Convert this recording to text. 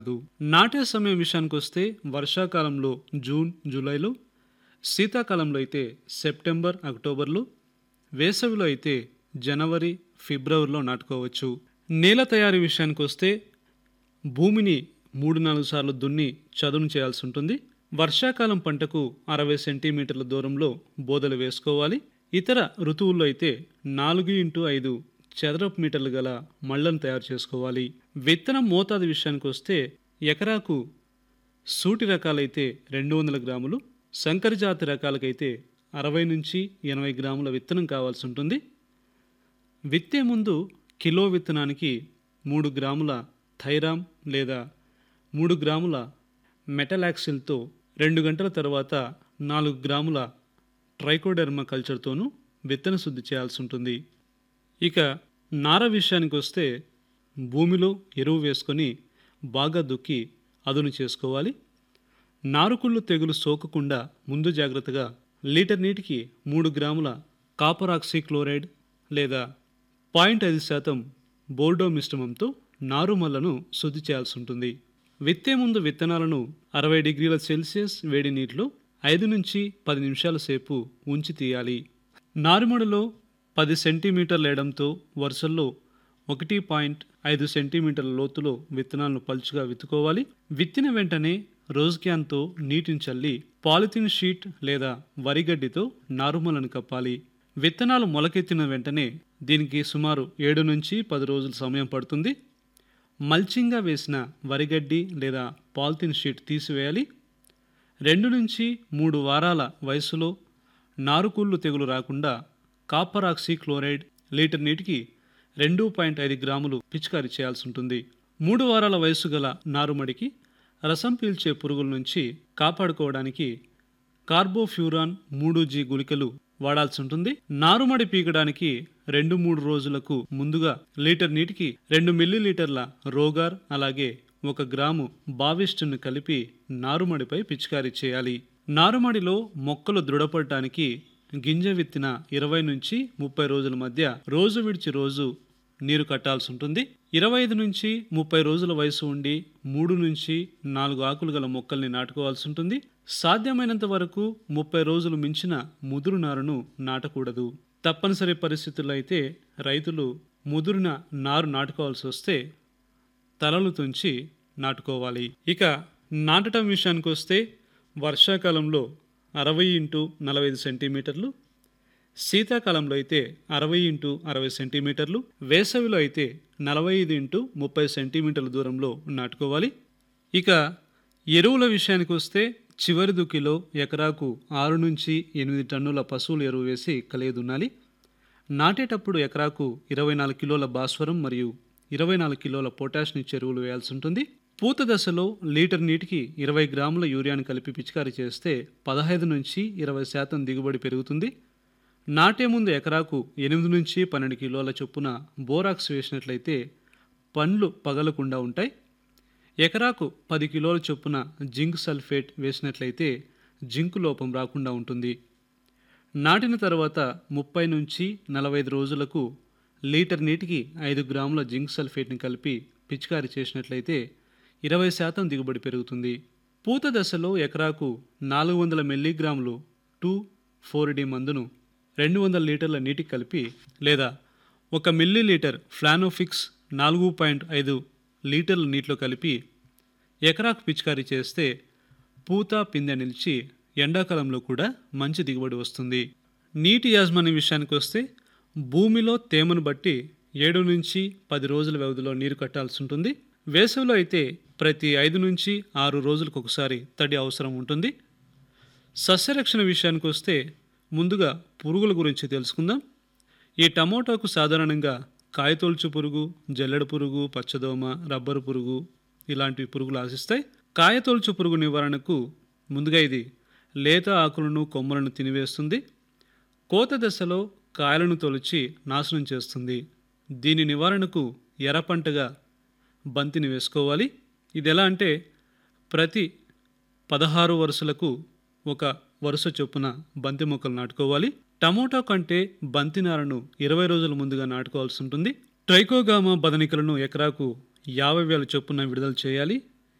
కాదు నాటే సమయం విషయానికి వస్తే వర్షాకాలంలో జూన్ జూలైలో శీతాకాలంలో అయితే సెప్టెంబర్ అక్టోబర్లో వేసవిలో అయితే జనవరి ఫిబ్రవరిలో నాటుకోవచ్చు నేల తయారీ విషయానికి వస్తే భూమిని మూడు నాలుగు సార్లు దున్ని చదును చేయాల్సి ఉంటుంది వర్షాకాలం పంటకు అరవై సెంటీమీటర్ల దూరంలో బోదలు వేసుకోవాలి ఇతర ఋతువుల్లో అయితే నాలుగు ఇంటూ ఐదు చదరపు మీటర్లు గల మళ్ళను తయారు చేసుకోవాలి విత్తనం మోతాదు విషయానికి వస్తే ఎకరాకు సూటి రకాలైతే రెండు వందల గ్రాములు సంకర జాతి రకాలకైతే అరవై నుంచి ఎనభై గ్రాముల విత్తనం కావాల్సి ఉంటుంది విత్తే ముందు కిలో విత్తనానికి మూడు గ్రాముల థైరామ్ లేదా మూడు గ్రాముల మెటలాక్సిల్తో రెండు గంటల తర్వాత నాలుగు గ్రాముల ట్రైకోడెర్మా కల్చర్తోనూ విత్తన శుద్ధి చేయాల్సి ఉంటుంది ఇక నార విషయానికి వస్తే భూమిలో ఎరువు వేసుకొని బాగా దుక్కి అదును చేసుకోవాలి నారుకుళ్ళు తెగులు సోకకుండా ముందు జాగ్రత్తగా లీటర్ నీటికి మూడు గ్రాముల కాపర్ ఆక్సీక్లోరైడ్ లేదా పాయింట్ ఐదు శాతం బోర్డో మిశ్రమంతో నారుమల్లను శుద్ధి చేయాల్సి ఉంటుంది విత్తే ముందు విత్తనాలను అరవై డిగ్రీల సెల్సియస్ వేడి నీటిలో ఐదు నుంచి పది నిమిషాల సేపు ఉంచి తీయాలి నారుమడిలో పది సెంటీమీటర్ల ఎడంతో వరుసల్లో ఒకటి పాయింట్ ఐదు సెంటీమీటర్ల లోతులో విత్తనాలను పలుచుగా విత్తుకోవాలి విత్తిన వెంటనే రోజ్ క్యాన్తో నీటిని చల్లి పాలిథిన్ షీట్ లేదా వరిగడ్డితో నారుమలను కప్పాలి విత్తనాలు మొలకెత్తిన వెంటనే దీనికి సుమారు ఏడు నుంచి పది రోజుల సమయం పడుతుంది మల్చింగ్గా వేసిన వరిగడ్డి లేదా పాలిథిన్ షీట్ తీసివేయాలి రెండు నుంచి మూడు వారాల వయసులో నారుకుళ్ళు తెగులు రాకుండా కాపర్ ఆక్సీ క్లోరైడ్ లీటర్ నీటికి రెండు పాయింట్ ఐదు గ్రాములు పిచికారీ చేయాల్సి ఉంటుంది మూడు వారాల వయసు గల నారుమడికి రసం పీల్చే పురుగుల నుంచి కాపాడుకోవడానికి కార్బోఫ్యూరాన్ మూడు జీ గుళికలు వాడాల్సి ఉంటుంది నారుమడి పీకడానికి రెండు మూడు రోజులకు ముందుగా లీటర్ నీటికి రెండు మిల్లీలీటర్ల రోగార్ అలాగే ఒక గ్రాము బావిస్టును కలిపి నారుమడిపై పిచికారీ చేయాలి నారుమడిలో మొక్కలు దృఢపడటానికి గింజ విత్తిన ఇరవై నుంచి ముప్పై రోజుల మధ్య రోజు విడిచి రోజు నీరు కట్టాల్సి ఉంటుంది ఇరవై ఐదు నుంచి ముప్పై రోజుల వయసు ఉండి మూడు నుంచి నాలుగు ఆకులు గల మొక్కల్ని నాటుకోవాల్సి ఉంటుంది సాధ్యమైనంత వరకు ముప్పై రోజులు మించిన ముదురు నారును నాటకూడదు తప్పనిసరి పరిస్థితుల్లో అయితే రైతులు ముదురున నారు నాటుకోవాల్సి వస్తే తలలు తుంచి నాటుకోవాలి ఇక నాటటం విషయానికి వస్తే వర్షాకాలంలో అరవై ఇంటూ నలభై ఐదు సెంటీమీటర్లు శీతాకాలంలో అయితే అరవై ఇంటూ అరవై సెంటీమీటర్లు వేసవిలో అయితే నలభై ఐదు ఇంటూ ముప్పై సెంటీమీటర్ల దూరంలో నాటుకోవాలి ఇక ఎరువుల విషయానికి వస్తే చివరి దుక్కిలో ఎకరాకు ఆరు నుంచి ఎనిమిది టన్నుల పశువుల ఎరువు వేసి కలియదున్నాలి నాటేటప్పుడు ఎకరాకు ఇరవై నాలుగు కిలోల భాస్వరం మరియు ఇరవై నాలుగు కిలోల పొటాషియం చెరువులు వేయాల్సి ఉంటుంది పూత దశలో లీటర్ నీటికి ఇరవై గ్రాముల యూరియాను కలిపి పిచికారీ చేస్తే పదహైదు నుంచి ఇరవై శాతం దిగుబడి పెరుగుతుంది నాటే ముందు ఎకరాకు ఎనిమిది నుంచి పన్నెండు కిలోల చొప్పున బోరాక్స్ వేసినట్లయితే పండ్లు పగలకుండా ఉంటాయి ఎకరాకు పది కిలోల చొప్పున జింక్ సల్ఫేట్ వేసినట్లయితే జింక్ లోపం రాకుండా ఉంటుంది నాటిన తర్వాత ముప్పై నుంచి నలభై ఐదు రోజులకు లీటర్ నీటికి ఐదు గ్రాముల జింక్ సల్ఫేట్ని కలిపి పిచికారీ చేసినట్లయితే ఇరవై శాతం దిగుబడి పెరుగుతుంది పూత దశలో ఎకరాకు నాలుగు వందల మిల్లీగ్రాములు టూ ఫోర్ డి మందును రెండు వందల లీటర్ల నీటికి కలిపి లేదా ఒక మిల్లీ లీటర్ ఫ్లానోఫిక్స్ నాలుగు పాయింట్ ఐదు లీటర్ల నీటిలో కలిపి ఎకరాకు పిచికారీ చేస్తే పూత పిందె నిలిచి ఎండాకాలంలో కూడా మంచి దిగుబడి వస్తుంది నీటి యాజమాన్య విషయానికి వస్తే భూమిలో తేమను బట్టి ఏడు నుంచి పది రోజుల వ్యవధిలో నీరు కట్టాల్సి ఉంటుంది వేసవిలో అయితే ప్రతి ఐదు నుంచి ఆరు రోజులకు ఒకసారి తడి అవసరం ఉంటుంది సస్యరక్షణ విషయానికి వస్తే ముందుగా పురుగుల గురించి తెలుసుకుందాం ఈ టమోటాకు సాధారణంగా కాయతొలుచు పురుగు జల్లెడ పురుగు పచ్చదోమ రబ్బరు పురుగు ఇలాంటి పురుగులు ఆశిస్తాయి కాయతొలుచు పురుగు నివారణకు ముందుగా ఇది లేత ఆకులను కొమ్మలను తినివేస్తుంది కోత దశలో కాయలను తొలిచి నాశనం చేస్తుంది దీని నివారణకు ఎర్రపంటగా బంతిని వేసుకోవాలి ఇది ఎలా అంటే ప్రతి పదహారు వరుసలకు ఒక వరుస చొప్పున బంతి మొక్కలు నాటుకోవాలి టమోటా కంటే బంతి నారను ఇరవై రోజుల ముందుగా నాటుకోవాల్సి ఉంటుంది ట్రైకోగామా బదనికలను ఎకరాకు యాభై వేల చొప్పున విడుదల చేయాలి